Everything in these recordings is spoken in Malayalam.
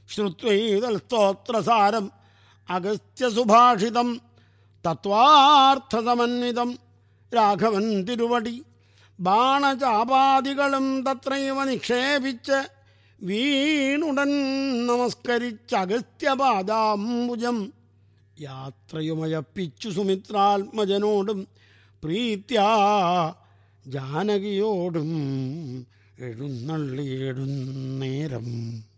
ശ്രുത്വൈതൽസ്തോത്രസാരം അഗസ്ത്യസുഭാഷിതം തത്വാർത്ഥസമന്വിതം രാഘവൻ തിരുവടി ബാണചാപാദികളും തത്രൈവ നിക്ഷേപിച്ച് വീണുടൻ നമസ്കരിച്ച് അഗസ്ത്യപാദാംബുജം യാത്രയുമയപ്പിച്ചു സുമിത്രാത്മജനോടും പ്രീത്യാ ജാനകിയോടും എഴുന്നള്ളിയിടുന്നേരം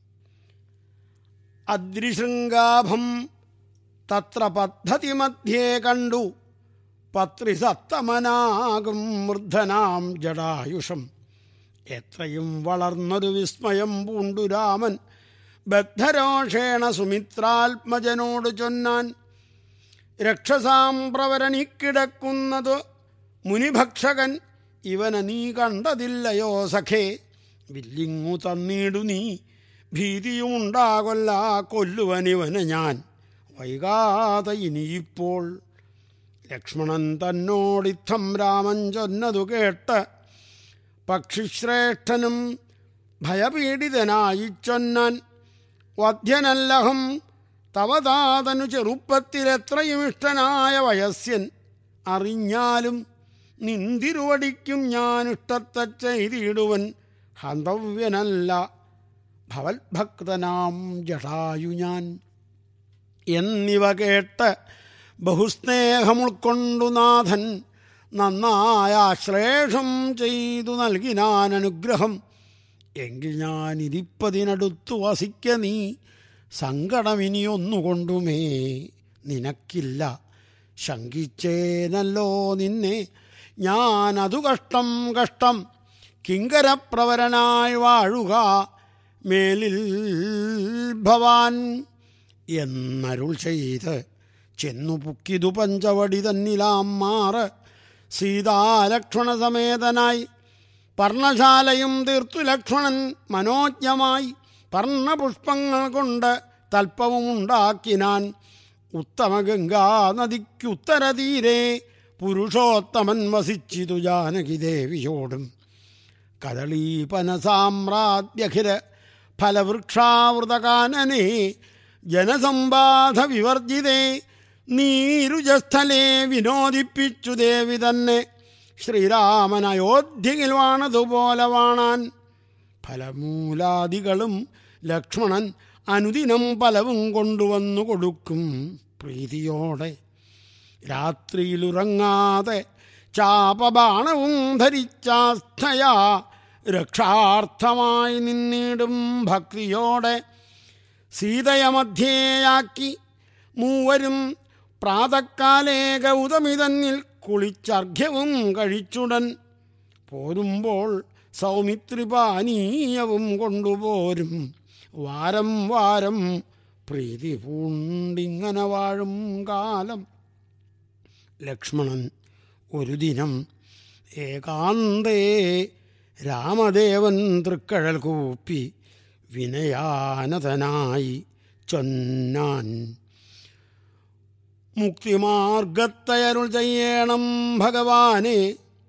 അദ്രിശൃംഗാഭം തത്ര പദ്ധതി മധ്യേ കണ്ടു പത്രിസത്തമനാകും വൃദ്ധനാം ജടായുഷം എത്രയും വളർന്നൊരു വിസ്മയം പൂണ്ടു രാമൻ ബദ്ധരോഷേണ സുമിത്രാത്മജനോട് ചൊന്നാൻ രക്ഷസാം പ്രവരണിക്കിടക്കുന്നത് മുനിഭക്ഷകൻ ഇവനെ നീ കണ്ടതില്ലയോ സഖേ വില്ലിങ്ങു തന്നിടു നീ ഭീതിയുമുണ്ടാകൊല്ല കൊല്ലുവനിവന് ഞാൻ വൈകാതെ ഇനിയിപ്പോൾ ലക്ഷ്മണൻ തന്നോടിത്തം രാമൻ ചൊന്നതു കേട്ട് പക്ഷിശ്രേഷ്ഠനും ഭയപീഡിതനായി ചൊന്നാൻ വധ്യനല്ലഹം തവതാതനു ചെറുപ്പത്തിലെത്രയും ഇഷ്ടനായ വയസ്യൻ അറിഞ്ഞാലും നിന്തിരുവടിക്കും ഞാൻ ഇഷ്ടത്തെ ചെയ്തിടുവൻ ഹന്തവ്യനല്ല ഭവത്ഭക്തനാം ജടായു ഞാൻ എന്നിവ കേട്ട് ബഹുസ്നേഹമുൾക്കൊണ്ടു നാഥൻ നന്നായ ആശ്ലേഷം ചെയ്തു നൽകിനാൻ അനുഗ്രഹം എങ്കിൽ ഞാൻ ഇരിപ്പതിനടുത്തു വസിക്ക നീ സങ്കടമിനിയൊന്നുകൊണ്ടുമേ നിനക്കില്ല ശങ്കിച്ചേനല്ലോ നിന്നെ ഞാനതു കഷ്ടം കഷ്ടം കിങ്കരപ്രവരനായി വാഴുക മേലിൽ ഭവാൻ എന്നരുൾ ചെയ്ത് ചെന്നു പുക്കിതു പഞ്ചവടി തന്നിലാം മാറ് സീതാലക്ഷ്മണ സമേതനായി പർണശാലയും തീർത്തു ലക്ഷ്മണൻ മനോജ്ഞമായി പർണപുഷ്പങ്ങൾ കൊണ്ട് തൽപ്പവുമുണ്ടാക്കിനാൻ ഉത്തമഗംഗാ നദിക്കുത്തരതീരെ പുരുഷോത്തമൻ വസിച്ചിതു ജാനകി ദേവിയോടും കദളീപനസാമ്രാദ്യഖിര ഫലവൃക്ഷാവൃതകാനനെ ജനസമ്പാധ വിവർജിതേ നീരുജസ്ഥലെ വിനോദിപ്പിച്ചു ദേവി തന്നെ ശ്രീരാമൻ അയോധ്യയിൽ വാണതുപോലെ വാണാൻ ഫലമൂലാദികളും ലക്ഷ്മണൻ അനുദിനം പലവും കൊണ്ടുവന്നു കൊടുക്കും പ്രീതിയോടെ രാത്രിയിലുറങ്ങാതെ ചാപബാണവും ധരിച്ചാസ്ഥയാ രക്ഷാർത്ഥമായി നിന്നിടും ഭക്തിയോടെ സീതയമധ്യേയാക്കി മൂവരും പ്രാതക്കാലേ ഗൗതമിതന്നിൽ കുളിച്ചർഘ്യവും കഴിച്ചുടൻ പോരുമ്പോൾ സൗമിത്രിപാനീയവും കൊണ്ടുപോരും വാരം വാരം പ്രീതി പൂണ്ടിങ്ങനെ വാഴും കാലം ലക്ഷ്മണൻ ഒരു ദിനം ഏകാന്തേ രാമദേവൻ തൃക്കഴൽ കൂപ്പി വിനയാനതനായി ചൊന്നാൻ മുക്തിമാർഗത്തയരുൾ ചെയ്യണം ഭഗവാനെ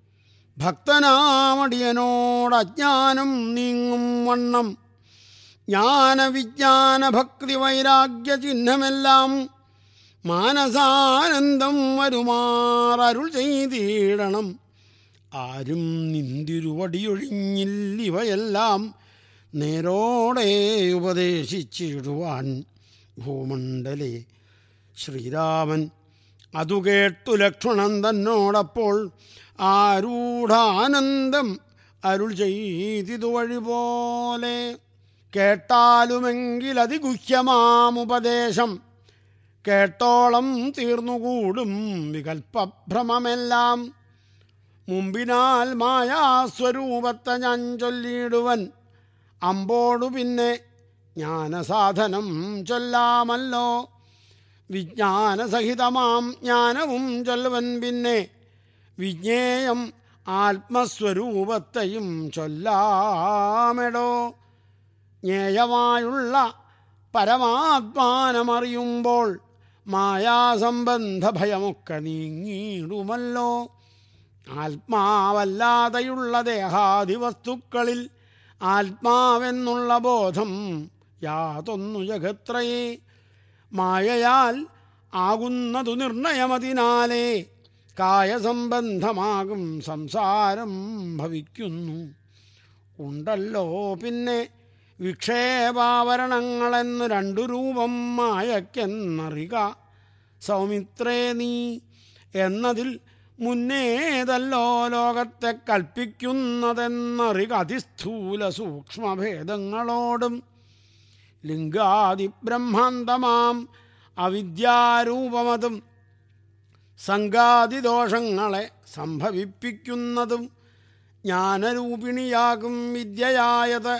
ഭക്തനാമടിയനോട് അജ്ഞാനം നീങ്ങും വണ്ണം ജ്ഞാനവിജ്ഞാന ഭക്തി വൈരാഗ്യ ചിഹ്നമെല്ലാം മാനസാനന്ദം വരുമാറരുൾ ചെയ്തിടണം ആരും നിന്തിരുവടിയൊഴിഞ്ഞില്ലിവയെല്ലാം നേരോടെ ഉപദേശിച്ചിടുവാൻ ഭൂമണ്ഡലേ ശ്രീരാമൻ അതു കേട്ടു ലക്ഷ്മണൻ തന്നോടപ്പോൾ ആരൂഢാനന്ദം അരുൾ ചെയ്തിതു വഴി പോലെ കേട്ടാലുമെങ്കിൽ അതിഗുഹ്യമാമുപദേശം കേട്ടോളം തീർന്നുകൂടും വികൽപ്പഭ്രമമെല്ലാം മുമ്പിനാൽ മായാസ്വരൂപത്തെ ഞാൻ ചൊല്ലിയിടുവൻ അമ്പോടു പിന്നെ ജ്ഞാനസാധനം ചൊല്ലാമല്ലോ വിജ്ഞാനസഹിതമാം ജ്ഞാനവും ചൊല്ലുവൻ പിന്നെ വിജ്ഞേയം ആത്മസ്വരൂപത്തെയും ചൊല്ലാമെടോ ജ്ഞേയമായുള്ള പരമാത്മാനമറിയുമ്പോൾ മായാസംബന്ധ ഭയമൊക്കെ നീങ്ങിയിടുമല്ലോ ആത്മാവല്ലാതെയുള്ള ദേഹാദിവസ്തുക്കളിൽ ആത്മാവെന്നുള്ള ബോധം യാതൊന്നു ജഗത്രയേ മായയാൽ ആകുന്നതു നിർണയമതിനാലേ കായസംബന്ധമാകും സംസാരം ഭവിക്കുന്നു ഉണ്ടല്ലോ പിന്നെ വിക്ഷേപാവരണങ്ങളെന്നു രണ്ടു രൂപം മായക്കെന്നറിക സൗമിത്രേ നീ എന്നതിൽ മുന്നേതല്ലോ ലോകത്തെ കൽപ്പിക്കുന്നതെന്നറിക അതിസ്ഥൂല സൂക്ഷ്മഭേദങ്ങളോടും ലിംഗാതിബ്രഹ്മാന്തമാം അവിദ്യാരൂപമതും സംഘാതിദോഷങ്ങളെ സംഭവിപ്പിക്കുന്നതും ജ്ഞാനരൂപിണിയാകും വിദ്യയായത്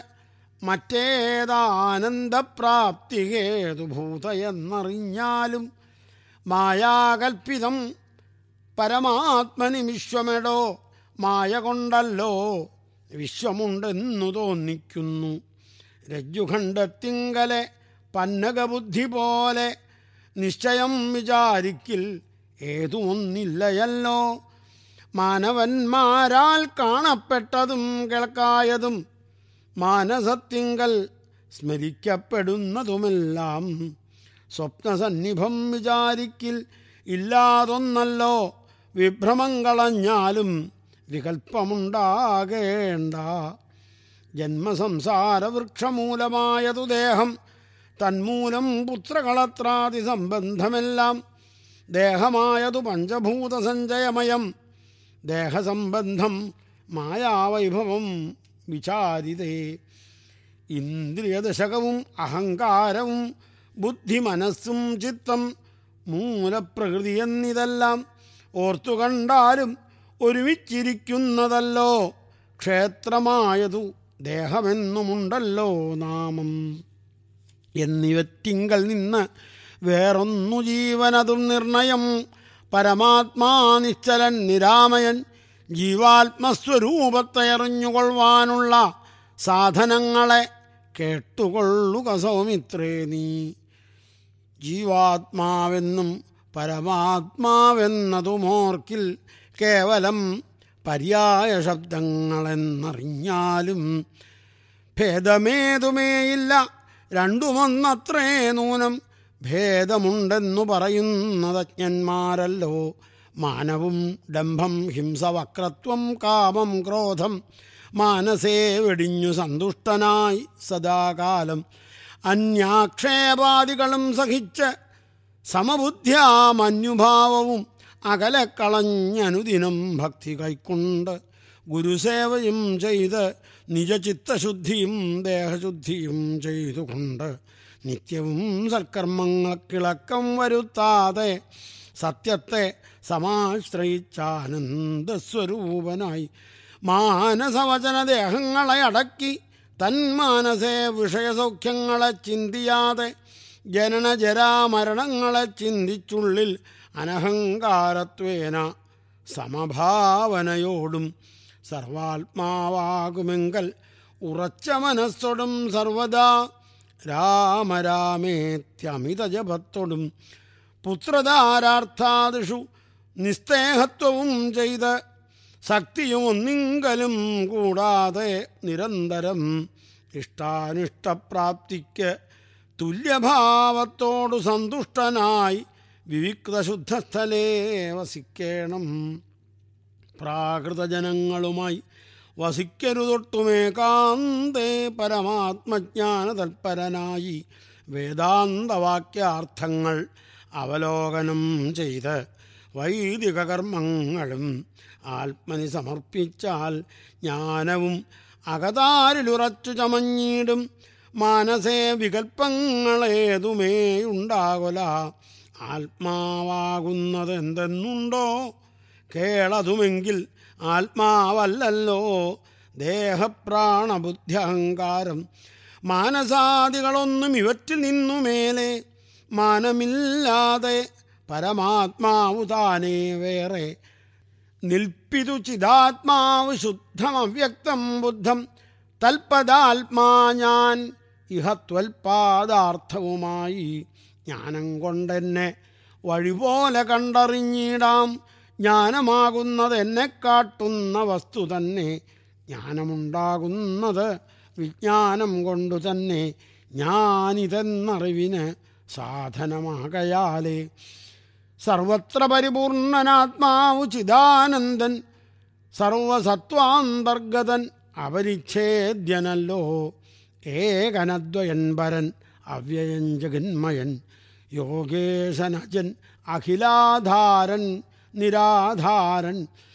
മറ്റേതാനന്ദപ്രാപ്തികേതുഭൂതയെന്നറിഞ്ഞാലും മായാകൽപ്പിതം പരമാത്മനി വിശ്വമെടോ മായ കൊണ്ടല്ലോ വിശ്വമുണ്ടെന്നു തോന്നിക്കുന്നു രജ്ജുഖണ്ഡത്തിങ്കലെ പന്നകബുദ്ധി പോലെ നിശ്ചയം വിചാരിക്കിൽ ഏതുമൊന്നില്ലയല്ലോ മാനവന്മാരാൽ കാണപ്പെട്ടതും കേൾക്കായതും മാനസത്തിങ്കൽ സ്മരിക്കപ്പെടുന്നതുമെല്ലാം സ്വപ്നസന്നിഭം വിചാരിക്കിൽ ഇല്ലാതൊന്നല്ലോ വിഭ്രമം വികൽപ്പമുണ്ടാകേണ്ട ജന്മസംസാരവൃക്ഷമൂലമായതു ദേഹം തന്മൂലം പുത്രകളത്രാദി സംബന്ധമെല്ലാം ദേഹമായതു പഞ്ചഭൂതസഞ്ചയമയം ദേഹസംബന്ധം മായാവൈഭവം വിചാരിതേ ഇന്ദ്രിയദശകവും അഹങ്കാരവും ബുദ്ധി മനസ്സും ചിത്തം മൂലപ്രകൃതി എന്നിതെല്ലാം ഓർത്തു കണ്ടാലും ഒരുമിച്ചിരിക്കുന്നതല്ലോ ക്ഷേത്രമായതു ദേഹമെന്നുമുണ്ടല്ലോ നാമം എന്നിവറ്റിങ്കൽ നിന്ന് വേറൊന്നു ജീവനതും നിർണയം പരമാത്മാ നിശ്ചലൻ നിരാമയൻ ജീവാത്മസ്വരൂപത്തെ അറിഞ്ഞുകൊള്ളുവാനുള്ള സാധനങ്ങളെ കേട്ടുകൊള്ളുക സൗമിത്രേ നീ ജീവാത്മാവെന്നും പരമാത്മാവെന്നതുമോർക്കിൽ കേവലം പര്യായ ശബ്ദങ്ങളെന്നറിഞ്ഞാലും ഭേദമേതുമേയില്ല രണ്ടുമൊന്നത്രേ നൂനം ഭേദമുണ്ടെന്നു പറയുന്നതജ്ഞന്മാരല്ലോ മാനവും ഡംഭം ഹിംസവക്രത്വം കാമം ക്രോധം മാനസേ വെടിഞ്ഞു സന്തുഷ്ടനായി സദാകാലം അന്യാക്ഷേപാദികളും സഹിച്ച് സമബുദ്ധ്യാമന്യുഭാവവും അകലെ കളഞ്ഞനുദിനം ഭക്തി കൈക്കൊണ്ട് ഗുരുസേവയും ചെയ്ത് നിജചിത്തശുദ്ധിയും ദേഹശുദ്ധിയും ചെയ്തുകൊണ്ട് നിത്യവും സൽക്കർമ്മങ്ങൾക്കിളക്കം വരുത്താതെ സത്യത്തെ സമാശ്രയിച്ചാനന്ദസ്വരൂപനായി മാനസവചന ദേഹങ്ങളെ അടക്കി തന്മാനസേ വിഷയസൗഖ്യങ്ങളെ ചിന്തിയാതെ ജനനജരാമരണങ്ങളെ ചിന്തിച്ചുള്ളിൽ അനഹങ്കാരത്വേന സമഭാവനയോടും സർവാത്മാവാകുമെങ്കൽ ഉറച്ച മനസ്സോടും സർവദാ രാമരാമേത്യമിത ജപത്തോടും പുത്രധാരാർത്ഥാദിഷു നിസ്തേഹത്വവും ചെയ്ത് ശക്തിയും ഒന്നിങ്കലും കൂടാതെ നിരന്തരം ഇഷ്ടാനിഷ്ടപ്രാപ്തിക്ക് തുല്യഭാവത്തോടു സന്തുഷ്ടനായി വിവിക്തശുദ്ധസ്ഥലേ വസിക്കേണം പ്രാകൃതജനങ്ങളുമായി വസിക്കരുതൊട്ടുമേകാന്തേ പരമാത്മജ്ഞാന തൽപരനായി വേദാന്തവാക്യാർത്ഥങ്ങൾ അവലോകനം ചെയ്ത് വൈദിക കർമ്മങ്ങളും ആത്മനി സമർപ്പിച്ചാൽ ജ്ഞാനവും അകതാരിലുറച്ചു ചമഞ്ഞിടും മാനസേ വികൽപ്പങ്ങളേതുമേ ഉണ്ടാകൊല ആത്മാവാകുന്നത് എന്തെന്നുണ്ടോ കേളതുമെങ്കിൽ ആത്മാവല്ലല്ലോ ദേഹപ്രാണബുദ്ധ്യഹങ്കാരം മാനസാദികളൊന്നും ഇവറ്റിൽ നിന്നു മേലെ മാനമില്ലാതെ പരമാത്മാവു താനേ വേറെ നിൽപ്പിതു ചിദാത്മാവ് ശുദ്ധമവ്യക്തം ബുദ്ധം തൽപദാത്മാ ഞാൻ ഇഹ ത്വൽപാദാർത്ഥവുമായി ജ്ഞാനം കൊണ്ടെന്നെ വഴിപോലെ കണ്ടറിഞ്ഞിടാം ജ്ഞാനമാകുന്നത് എന്നെ കാട്ടുന്ന വസ്തു തന്നെ ജ്ഞാനമുണ്ടാകുന്നത് വിജ്ഞാനം കൊണ്ടു തന്നെ ഞാനിതെന്നറിവിന് സാധനമാകയാലേ സർവത്ര പരിപൂർണനാത്മാവു ചിദാനന്ദൻ സർവസത്വാന്തർഗതൻ അപരിച്ഛേദ്യനല്ലോ ഏകനദ്വയൻ പരൻ അവ്യയൻ ജഗന്മയൻ യോഗേശനജൻ അഖിലാധാരൻ നിരാധാരൻ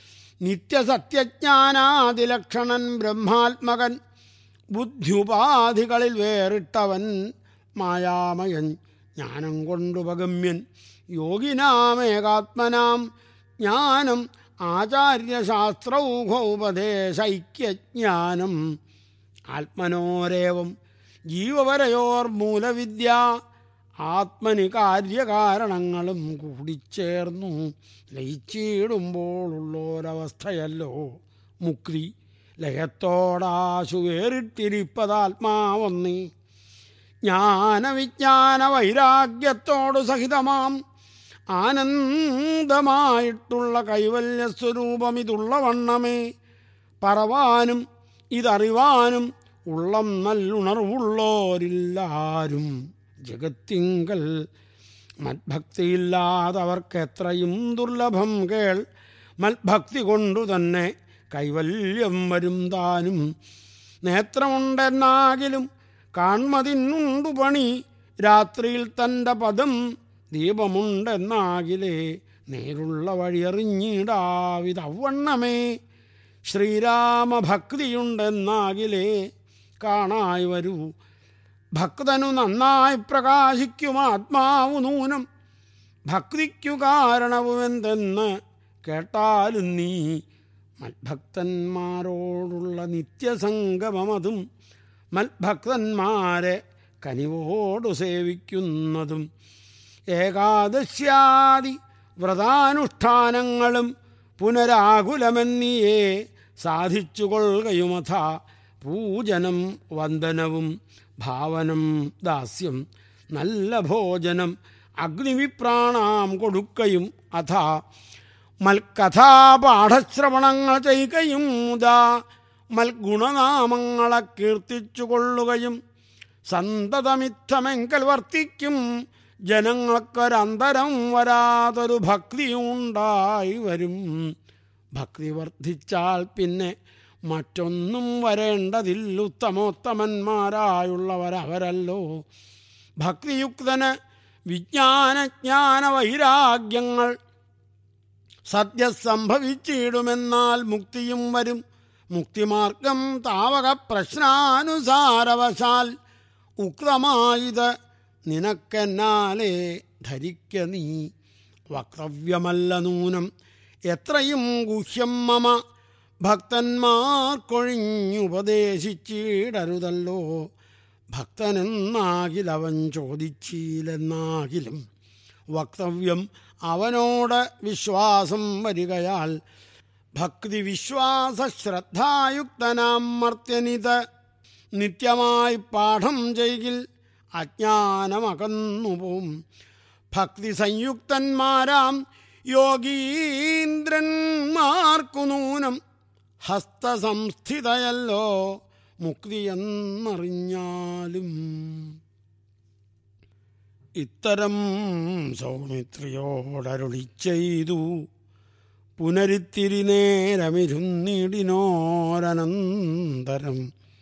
നിത്യസത്യജ്ഞാനാദിലക്ഷണൻ ബ്രഹ്മാത്മകൻ ബുദ്ധ്യുപാധികളിൽ വേറിട്ടവൻ മായാമയൻ ജ്ഞാനം കൊണ്ടുപഗമ്യൻ യോഗിനാമേകാത്മനാം ജ്ഞാനം ആചാര്യശാസ്ത്രൗഘോപദേശൈക്യജ്ഞാനം ആത്മനോരേവം ജീവപരയോർ മൂലവിദ്യ ആത്മനി കാര്യകാരണങ്ങളും കൂടിച്ചേർന്നു ലയിച്ചിടുമ്പോഴുള്ളൊരവസ്ഥയല്ലോ മുക്തി ലയത്തോടാശു വേറിട്ടിരിപ്പതാത്മാവൊന്നേ ജ്ഞാനവിജ്ഞാന വൈരാഗ്യത്തോടു സഹിതമാം ആനന്ദമായിട്ടുള്ള കൈവല്യസ്വരൂപമിതുള്ള വണ്ണമേ പറവാനും ഇതറിവാനും ഉള്ളം നല്ലുണർവുള്ളോരില്ലാരും ജഗത്തിങ്കൽ മത്ഭക്തിയില്ലാത്തവർക്കെത്രയും ദുർലഭം കേൾ മത്ഭക്തി കൊണ്ടു തന്നെ കൈവല്യം വരും താനും നേത്രമുണ്ടെന്നാകിലും കാൺമതിന്നുണ്ടു പണി രാത്രിയിൽ തൻ്റെ പദം ദീപമുണ്ടെന്നാകിലേ നേരുള്ള വഴിയറിഞ്ഞിടാവിതവണ്ണമേ ശ്രീരാമഭക്തിയുണ്ടെന്നാകിലേ കാണായി വരൂ ഭക്തനു നന്നായി പ്രകാശിക്കും ആത്മാവു നൂനം ഭക്തിക്കു കാരണവുമെന്തെന്ന് കേട്ടാലും നീ മത്ഭക്തന്മാരോടുള്ള നിത്യസംഗമമതും മത്ഭക്തന്മാരെ കനിവോടു സേവിക്കുന്നതും ഏകാദശ്യാദി വ്രതാനുഷ്ഠാനങ്ങളും പുനരാകുലമെന്നിയേ സാധിച്ചുകൊള്ളുകയുമഥ പൂജനം വന്ദനവും ഭാവനം ദാസ്യം നല്ല ഭോജനം അഗ്നിവിപ്രാണാം കൊടുക്കയും അഥ മൽക്കഥാപാഠശ്രവണങ്ങൾ ചെയ്യുകയും മുതാ മൽഗുണനാമങ്ങളെ കീർത്തിച്ചു കൊള്ളുകയും സന്തതമിത്തമെങ്കൽ വർത്തിക്കും ജനങ്ങൾക്കൊരന്തരം വരാതൊരു ഭക്തിയുണ്ടായി വരും ഭക്തി വർദ്ധിച്ചാൽ പിന്നെ മറ്റൊന്നും വരേണ്ടതില്ല ഉത്തമോത്തമന്മാരായുള്ളവരവരല്ലോ ഭക്തിയുക്തന് വിജ്ഞാനജ്ഞാന വൈരാഗ്യങ്ങൾ സദ്യ സംഭവിച്ചിടുമെന്നാൽ മുക്തിയും വരും മുക്തിമാർഗം താവക പ്രശ്നാനുസാരവശാൽ ഉക്തമായത് നിനക്കെന്നാലേ ധരിക്ക നീ വക്തവ്യമല്ല നൂനം എത്രയും ഗുഹ്യം മമ ഭക്തന്മാർക്കൊഴിഞ്ഞുപദേശിച്ചിടരുതല്ലോ ഭക്തനെന്നാകിലവൻ ചോദിച്ചില്ലെന്നാകിലും വക്തവ്യം അവനോട് വിശ്വാസം വരികയാൽ ഭക്തി വിശ്വാസ ശ്രദ്ധായുക്തനാം മർത്യനിത് നിത്യമായി പാഠം ചെയ്യിൽ അജ്ഞാനമകന്നുപോം ഭക്തി സംയുക്തന്മാരാം യോഗീന്ദ്രന്മാർക്കു നൂനം ഹസ്തസംസ്ഥിതയല്ലോ മുക്തിയെന്നറിഞ്ഞാലും ഇത്തരം സൗമിത്രിയോടരുളി ചെയ്തു പുനരിത്തിരി നേരമിരുന്നിടിനോരനന്തരം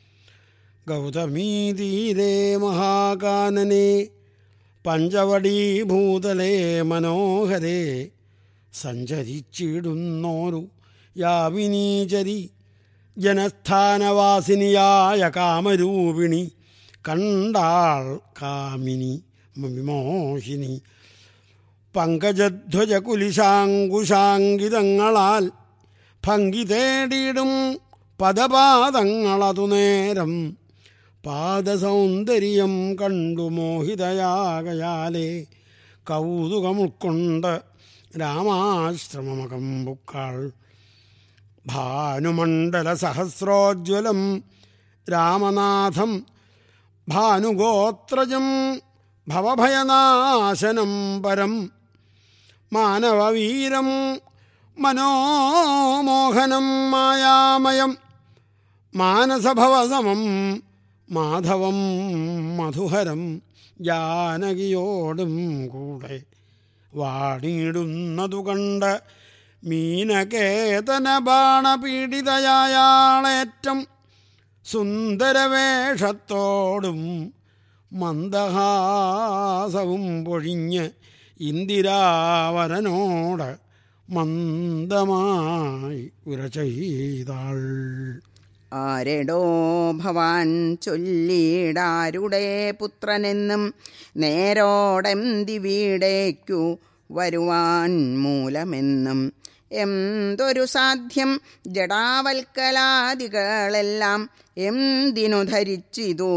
ഗൗതമീതീരേ മഹാകാനനെ പഞ്ചവടീഭൂതലേ മനോഹരേ സഞ്ചരിച്ചിടുന്നോരു യാവിനീചരി ജനസ്ഥാനവാസിനിയായ കാമരൂപിണി കണ്ടാൾ കാമിനി വിമോഹിനി പങ്കജധ്വജ കുലിശാങ്കുശാങ്കിതങ്ങളാൽ ഭംഗി തേടിയിടും പദപാദങ്ങളതു നേരം പാദസൗന്ദര്യം കണ്ടു മോഹിതയാകയാലേ കൗതുകമുൾക്കൊണ്ട് രാമാശ്രമമകം ബുക്കാൾ ഭാനുമണ്ഡല സഹസ്രോജ്വലം രാമനാഥം ഭാനുഗോത്രജം ഭവഭയനാശനം പരം മാനവവീരം മനോമോഹനം മായാമയം മാനസഭവസമം മാധവം മധുഹരം ജാനകിയോടും കൂടെ വാണിയിടുന്നതു കണ്ട് മീനകേതന ബാണപീഡിതയാളേറ്റം സുന്ദരവേഷത്തോടും മന്ദഹാസവും പൊഴിഞ്ഞ് ഇന്ദിരാവരനോട് മന്ദമായി ഉര ചെയ്താൾ ആരെടോ ഭവാൻ ചൊല്ലിയിടാരുടെ പുത്രനെന്നും നേരോടെന്തി വീടേക്കു വരുവാൻ മൂലമെന്നും എന്തൊരു സാധ്യം ജടാവൽക്കലാദികളെല്ലാം എന്തിനു ധരിച്ചിതു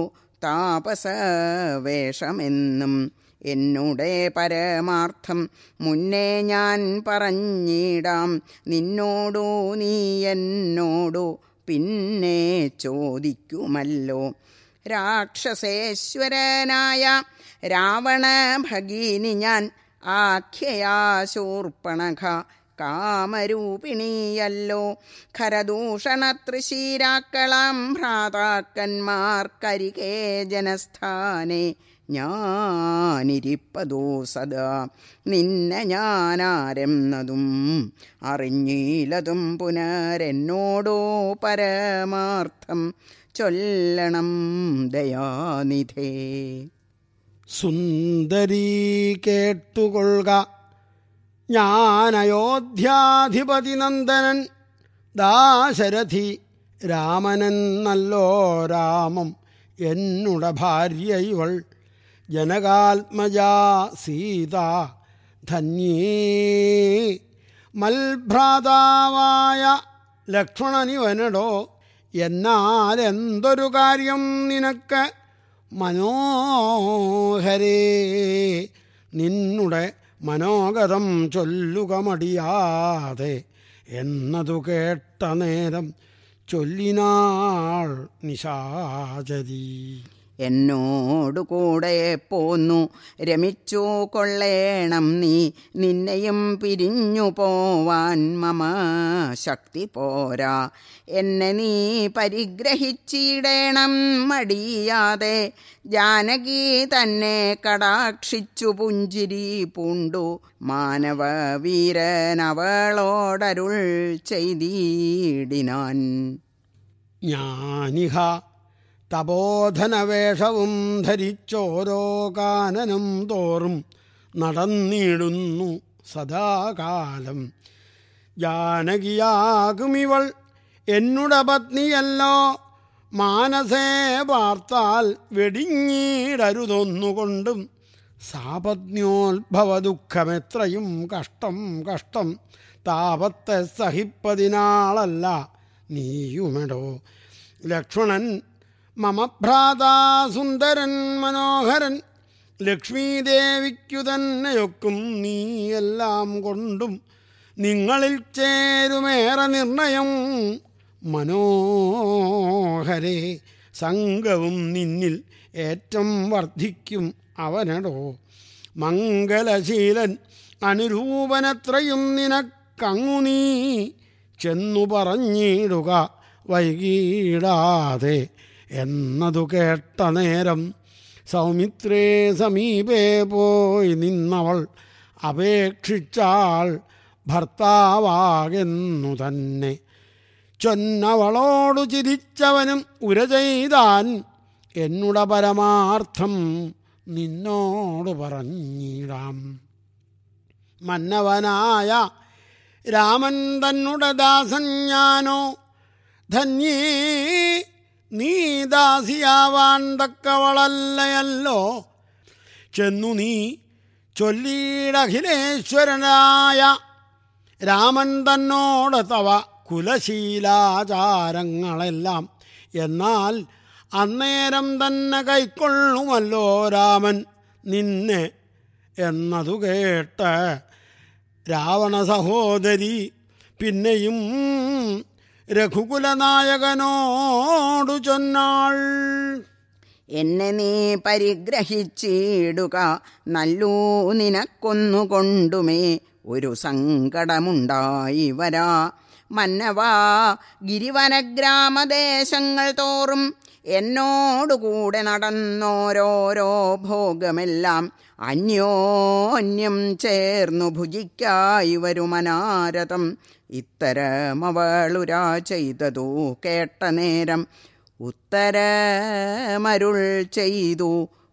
താപസവേഷമെന്നും എന്നുടെ പരമാർത്ഥം മുന്നേ ഞാൻ പറഞ്ഞിടാം നിന്നോടു നീ എന്നോടു പിന്നെ ചോദിക്കുമല്ലോ രാക്ഷസേശ്വരനായ രാവണ ഭഗീനി ഞാൻ ആഖ്യയാശൂർപ്പണഖ കാമരൂപിണിയല്ലോ ഖരദൂഷണ തൃശീരാക്കളാം ഭ്രാതാക്കന്മാർക്കരികേ ജനസ്ഥാനെ ഞാനിരിപ്പതോ സദാ നിന്നെ ഞാനാരെന്നതും അറിഞ്ഞീലതും പുനരെന്നോടോ പരമാർത്ഥം ചൊല്ലണം ദയാനിധേ സുന്ദരീ കേട്ടുകൊള്ളുക ഞാൻ അയോധ്യാധിപതി നന്ദനൻ ദാശരഥി രാമനൻ നല്ലോ രാമം എന്നുട ഭാര്യ ഇവൾ ജനകാത്മജാ സീത ധന്യേ മൽഭ്രാതാവായ ലക്ഷ്മണനിവനടോ എന്നാൽ എന്തൊരു കാര്യം നിനക്ക് മനോഹരേ നിന്നുടെ മനോഗതം ചൊല്ലുക മടിയാതെ എന്നതു കേട്ട നേരം ചൊല്ലിനാൾ നിശാചരി എന്നോടു കൂടെ പോന്നു രമിച്ചു കൊള്ളേണം നീ നിന്നെയും പിരിഞ്ഞു പോവാൻ മമ ശക്തി പോരാ എന്നെ നീ പരിഗ്രഹിച്ചിടേണം മടിയാതെ ജാനകി തന്നെ കടാക്ഷിച്ചു പുഞ്ചിരി പൂണ്ടു മാനവ വീരനവളോടരുൾ ചെയ്തിടിനാൻ ഞാനിഹ തപോധനവേഷവും ധരിച്ചോരോ കാനനം തോറും നടന്നിടുന്നു സദാകാലം ജാനകിയാകുമിവൾ എന്നുട പത്നിയല്ലോ മാനസേ പാർത്താൽ വെടിഞ്ഞീടരുതൊന്നുകൊണ്ടും സാപത്ന്യോത്ഭവ ദുഃഖമെത്രയും കഷ്ടം കഷ്ടം താപത്തെ സഹിപ്പതിനാളല്ല നീയുമെടോ ലക്ഷ്മണൻ മമ ഭ്രാതാ സുന്ദരൻ മനോഹരൻ ലക്ഷ്മീദേവിക്കു തന്നെയൊക്കും നീ എല്ലാം കൊണ്ടും നിങ്ങളിൽ ചേരുമേറെ നിർണയം മനോഹരേ സംഘവും നിന്നിൽ ഏറ്റം വർദ്ധിക്കും അവനടോ മംഗലശീലൻ അനുരൂപനത്രയും നിനക്കങ്ങു നീ ചെന്നു പറഞ്ഞിടുക വൈകിടാതെ എന്നതു കേട്ട നേരം സൗമിത്രേ സമീപേ പോയി നിന്നവൾ അപേക്ഷിച്ചാൾ ഭർത്താവാകെന്നു തന്നെ ചൊന്നവളോടു ചിരിച്ചവനും ഉര ചെയ്താൻ എന്നുട പരമാർത്ഥം നിന്നോട് പറഞ്ഞിടാം മന്നവനായ രാമൻ തന്നുടെ ദാസൻ ഞാനോ ധന്യേ നീ ദാസിയാവാൻ തക്കവളല്ലയല്ലോ ചെന്നു നീ ചൊല്ലിയിടഖിലേശ്വരനായ രാമൻ തന്നോട് തവ കുലശീലാചാരങ്ങളെല്ലാം എന്നാൽ അന്നേരം തന്നെ കൈക്കൊള്ളുമല്ലോ രാമൻ നിന്നെ എന്നതു കേട്ട് രാവണ സഹോദരി പിന്നെയും രഘുകുലനായകനോടു ചൊന്നാൾ എന്നെ നീ പരിഗ്രഹിച്ചിടുക നല്ലൂ നിനക്കൊന്നുകൊണ്ടുമേ ഒരു സങ്കടമുണ്ടായി വരാ മന്നവാ ഗിരിവനഗ്രാമദേശങ്ങൾ തോറും എന്നോടുകൂടെ നടന്നോരോരോ ഭോഗമെല്ലാം അന്യോന്യം ചേർന്നു ഭുജിക്കായി വരുമനാരതം ഇത്തരമവളുരാ ചെയ്തതു കേട്ട നേരം ഉത്തരമരുൾ ചെയ്തു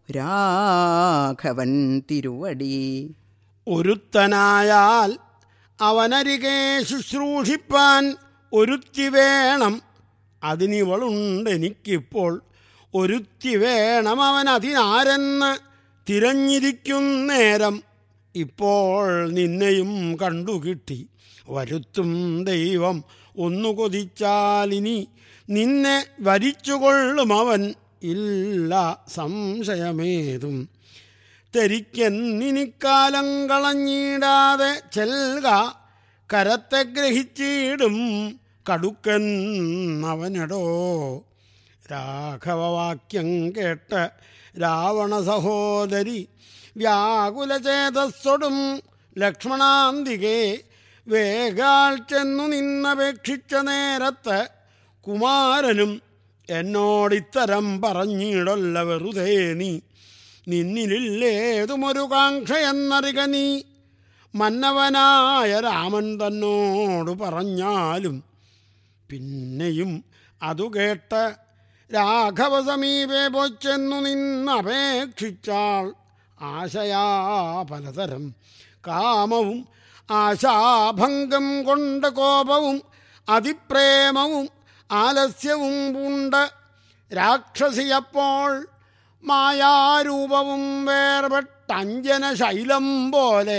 രാഘവൻ തിരുവടി ഒരുത്തനായാൽ അവനരികെ ശുശ്രൂഷിപ്പാൻ ഒരുത്തി വേണം അതിനിവളുണ്ട് എനിക്കിപ്പോൾ ഒരുത്തി വേണം അവൻ അതിനാരെന്ന് തിരഞ്ഞിരിക്കുന്നേരം ഇപ്പോൾ നിന്നെയും കണ്ടുകിട്ടി വരുത്തും ദൈവം ഒന്നു കൊതിച്ചാലിനി നിന്നെ വരിച്ചുകൊള്ളും അവൻ ഇല്ല സംശയമേതും തെരിക്കെന്നിനിക്കാലം കളഞ്ഞിടാതെ ചെൽക കരത്തെ ഗ്രഹിച്ചിടും കടുക്കൻ അവനടോ രാഘവവാക്യം കേട്ട് രാവണ സഹോദരി വ്യാകുലചേതസ്സൊടും ലക്ഷ്മണാന്തികെ വേഗാൽ ചെന്നു നിന്നപേക്ഷിച്ച നേരത്ത് കുമാരനും എന്നോടിത്തരം പറഞ്ഞിടല്ല വെറുതെ നീ നിന്നിലില്ലേതുമൊരു കാംക്ഷയെന്നറിക നീ മന്നവനായ രാമൻ തന്നോട് പറഞ്ഞാലും പിന്നെയും അതു കേട്ട് രാഘവ സമീപേ പോച്ചെന്നു നിന്നപേക്ഷിച്ചാൾ ആശയാ പലതരം കാമവും ആശാഭംഗം കൊണ്ട് കോപവും അതിപ്രേമവും ആലസ്യവും പൂണ്ട് രാക്ഷസിയപ്പോൾ മായാരൂപവും വേർപെട്ടഞ്ജന ശൈലം പോലെ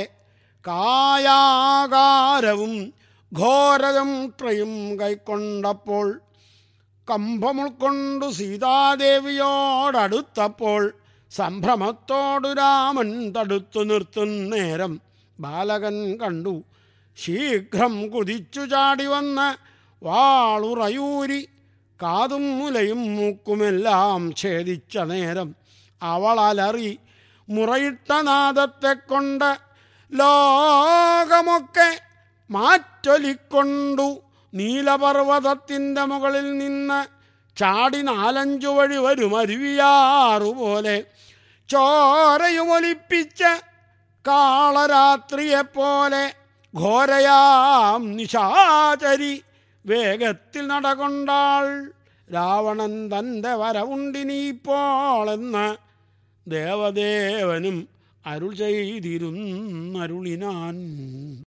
കായാകാരവും ഘോരതന്ത്രയും കൈക്കൊണ്ടപ്പോൾ കമ്പമുൾക്കൊണ്ടു സീതാദേവിയോടടുത്തപ്പോൾ സംഭ്രമത്തോടു രാമൻ തടുത്തു നിർത്തുന്നേരം ബാലകൻ കണ്ടു ശീഘ്രം കുതിച്ചു ചാടി വന്ന് വാളുറയൂരി കാതും മുലയും മൂക്കുമെല്ലാം ഛേദിച്ച നേരം അവളലറി മുറയിട്ട നാദത്തെ കൊണ്ട് ലോകമൊക്കെ മാറ്റൊലിക്കൊണ്ടു നീലപർവ്വതത്തിൻ്റെ മുകളിൽ നിന്ന് ചാടി നാലഞ്ചു വഴി വരും അരുവിയാറുപോലെ ചോരയുമൊലിപ്പിച്ച് കാളരാത്രിയെപ്പോലെ ഘോരയാം നിശാചരി വേഗത്തിൽ നടകൊണ്ടാൾ രാവണൻ തൻ്റെ വരവുണ്ടിനിപ്പോളെന്ന് ദേവദേവനും അരുൾ ചെയ്തിരുന്നരുളിനാൻ